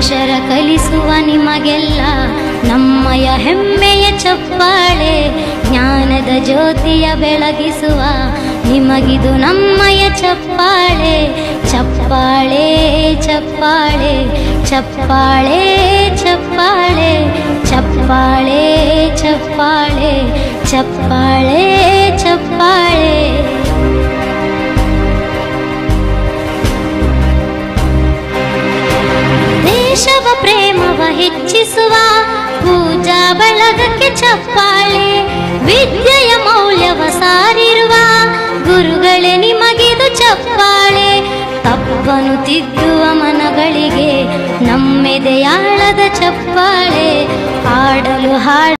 ಅಕ್ಷರ ಕಲಿಸುವ ನಿಮಗೆಲ್ಲ ನಮ್ಮಯ ಹೆಮ್ಮೆಯ ಚಪ್ಪಾಳೆ ಜ್ಞಾನದ ಜ್ಯೋತಿಯ ಬೆಳಗಿಸುವ ನಿಮಗಿದು ನಮ್ಮಯ ಚಪ್ಪಾಳೆ ಚಪ್ಪಾಳೆ ಚಪ್ಪಾಳೆ ಚಪ್ಪಾಳೆ ಚಪ್ಪಾಳೆ ಚಪ್ಪಾಳೆ ಚಪ್ಪಾಳೆ ಚಪ್ಪಾಳೆ ಚಪ್ಪಾಳೆ ದೇಶವ ಪ್ರೇಮವ ಹೆಚ್ಚಿಸುವ ಪೂಜಾ ಬಳಗಕ್ಕೆ ಚಪ್ಪಾಳೆ ವಿದ್ಯೆಯ ಮೌಲ್ಯವ ಸಾರಿರುವ ಗುರುಗಳೇ ನಿಮಗಿದು ಚಪ್ಪಾಳೆ ತಪ್ಪನು ತಿದ್ದುವ ಮನಗಳಿಗೆ ನಮ್ಮೆದೆಯಾಳದ ಚಪ್ಪಾಳೆ ಆಡಲು ಹಾಡ